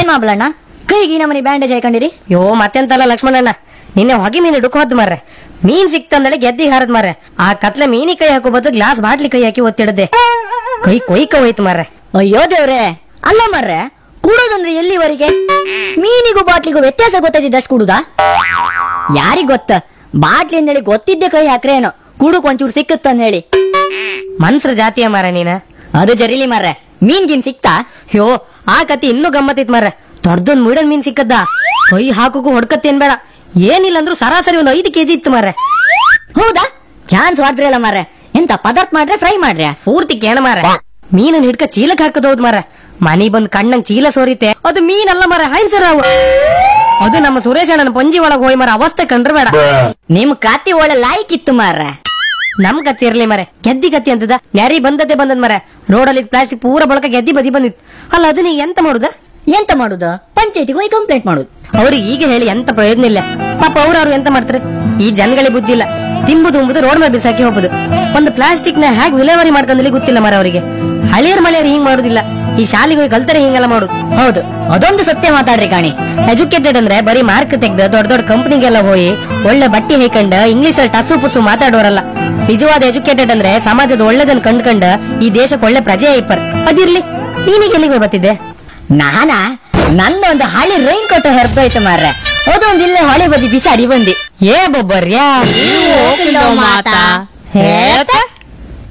ಏನ್ ಮಾಬ್ಲಣ್ಣ ಕೈಗೆ ಈ ನಮನಿ ಬ್ಯಾಂಡೇಜ್ ಹಾಕೊಂಡಿರಿ ಯೋ ಮತ್ತೆಂತಲ್ಲ ಲಕ್ಷ್ಮಣಣ್ಣ ನಿನ್ನೆ ಹೊಗೆ ಮೀನು ಡುಕ್ ಹೋದ್ ಮಾರ್ರೆ ಮೀನ್ ಸಿಕ್ತಂದಳೆ ಗೆದ್ದಿ ಹಾರದ್ ಮಾರ್ರೆ ಆ ಕತ್ಲೆ ಮೀನಿ ಕೈ ಹಾಕೋ ಬದಲು ಗ್ಲಾಸ್ ಬಾಟ್ಲಿ ಕೈ ಹಾಕಿ ಒತ್ತಿಡದೆ ಕೈ ಕೊಯ್ಕ ಹೋಯ್ತು ಮಾರ್ರೆ ಅಯ್ಯೋ ದೇವ್ರೆ ಅಲ್ಲ ಮರ್ರೆ ಕೂಡೋದಂದ್ರೆ ಎಲ್ಲಿವರೆಗೆ ಮೀನಿಗೂ ಬಾಟ್ಲಿಗೂ ವ್ಯತ್ಯಾಸ ಗೊತ್ತಾಯ್ತಿದ್ದಷ್ಟು ಕೂಡುದಾ ಯಾರಿಗ್ ಗೊತ್ತ ಬಾಟ್ಲಿ ಅಂದೇಳಿ ಗೊತ್ತಿದ್ದೆ ಕೈ ಹಾಕ್ರೆ ಏನೋ ಕೂಡಕ್ ಒಂಚೂರು ಸಿಕ್ಕತ್ತಂದೇಳಿ ಮನ್ಸ್ರ ಜಾತಿಯ ಮಾರ ನೀನ ಅದು ಜರಿಲಿ ಮರ್ರೆ ಮೀನ್ ಗಿನ್ ಸಿಕ್ತಾ ಯೋ ಆ ಕತಿ ಇನ್ನೂ ಗಮ್ಮತ್ತಿತ್ ಮಾರ್ರೆ ದೊಡ್ಡದೊಂದ್ ಮುಡನ್ ಮೀನ್ ಸಿಕ್ಕದ್ದ ಕೈ ಹಾಕೋಕು ಹೊಡ್ಕತ್ತೇನ್ ಬೇಡ ಏನಿಲ್ಲ ಅಂದ್ರೂ ಸರಾಸರಿ ಒಂದು ಐದು ಕೆಜಿ ಇತ್ತು ಮಾರ್ರೆ ಹೌದಾ ಚಾನ್ಸ್ ವಾಡ್ರಿ ಅಲ್ಲ ಮಾರ್ರೆ ಎಂತ ಪದಾರ್ಥ ಮಾಡ್ರೆ ಫ್ರೈ ಮಾಡ್ರೆ ಪೂರ್ತಿ ಕೇಣ ಮಾರ ಮೀನನ್ ಹಿಡ್ಕ ಚೀಲಕ್ ಹಾಕದೌದ್ ಮಾರ ಮನಿ ಬಂದ್ ಕಣ್ಣಂಗ್ ಚೀಲ ಸೋರಿತೆ ಅದು ಮೀನಲ್ಲ ಮಾರ ಹೈನ್ಸರ್ ಅವು ಅದು ನಮ್ಮ ಸುರೇಶ್ ಅಣ್ಣನ ಪಂಜಿ ಒಳಗ್ ಹೋಯ್ ಮಾರ ಅವಸ್ಥೆ ಕಂಡ್ರೆ ಬೇಡ ನಿಮ್ ಕಾತಿ ಒಳ್ಳೆ ಲಾಯ್ಕ್ ಇತ್ತು ಮಾರ್ರೆ ನಮ್ ಕತ್ತಿ ಇರ್ಲಿ ಮರೆ ಗೆದ್ದಿ ಕತ್ತಿ ಅಂತದ ನ್ಯಾರಿ ಬಂದದ್ದೇ ಬಂದದ್ ಮರೆ ರೋಡಲ್ಲಿ ಪ್ಲಾಸ್ಟಿಕ್ ಪೂರ ಬಳಕ ಗೆದ್ದಿ ಬದಿ ಬಂದಿತ್ತು ಅಲ್ಲ ಅದನ್ನ ಎಂತ ಮಾಡುದ ಎಂತ ಮಾಡುದು ಪಂಚಾಯತಿಗೆ ಹೋಗಿ ಕಂಪ್ಲೇಂಟ್ ಮಾಡುದು ಅವ್ರಿಗೆ ಈಗ ಹೇಳಿ ಎಂತ ಪ್ರಯೋಜನ ಇಲ್ಲ ಪಾಪ ಅವ್ರು ಅವ್ರು ಎಂತ ಮಾಡ್ತಾರೆ ಈ ಜನಗಳಿಗೆ ಬುದ್ಧಿ ಇಲ್ಲ ತಿಂಬುದು ಉಂಬುದು ರೋಡ್ ಮೇಲೆ ಬಿಸಾಕಿ ಹೋಗುದು ಒಂದು ಪ್ಲಾಸ್ಟಿಕ್ ನ ಹೇಗೆ ವಿಲೇವಾರಿ ಮಾಡ್ಕೊಂಡಲ್ಲಿ ಗೊತ್ತಿಲ್ಲ ಮರ ಅವರಿಗೆ ಹಳಿಯರ್ ಮಳೆಯರು ಹಿಂಗ್ ಮಾಡುದಿಲ್ಲ ಈ ಶಾಲೆಗೆ ಹೋಗಿ ಕಲ್ತರೆ ಹಿಂಗೆಲ್ಲ ಮಾಡುದು ಹೌದು ಅದೊಂದು ಸತ್ಯ ಮಾತಾಡ್ರಿ ಕಾಣಿ ಎಜುಕೇಟೆಡ್ ಅಂದ್ರೆ ಬರೀ ಮಾರ್ಕ್ ತೆಗ್ದು ದೊಡ್ಡ ದೊಡ್ಡ ಕಂಪನಿಗೆಲ್ಲ ಹೋಗಿ ಒಳ್ಳೆ ಬಟ್ಟಿ ಹೈಕಂಡ್ ಇಂಗ್ಲಿಷ್ ಅಲ್ಲಿ ಟಸು ಪುಸು ಮಾತಾಡೋರಲ್ಲ ನಿಜವಾದ ಎಜುಕೇಟೆಡ್ ಅಂದ್ರೆ ಸಮಾಜದ ಒಳ್ಳೆದನ್ ಕಂಡ್ಕಂಡ್ ಈ ದೇಶಕ್ಕೆ ಒಳ್ಳೆ ಪ್ರಜೆ ಐಪರ್ ಅದಿರ್ಲಿ ನೀನೀಗ ಎಲ್ಲಿಗೆ ಬರ್ತಿದ್ದೆ ನಾನಾ ನನ್ನ ಒಂದು ಹಳಿ ರೈನ್ ಕೋಟ್ ಹರಿದೋಯ್ತು ಮಾರ್ರೆ ಅದೊಂದು ಇಲ್ಲೇ ಹೊಳೆ ಬದಿ ಬಿಸಾಡಿ ಬಂದಿ ಏ ಬೊಬ್ಬರ್ಯಾ ಹೋಗಿಲ್ಲೋ ಮಾತಾ? ಹೇಳ್ತಾ?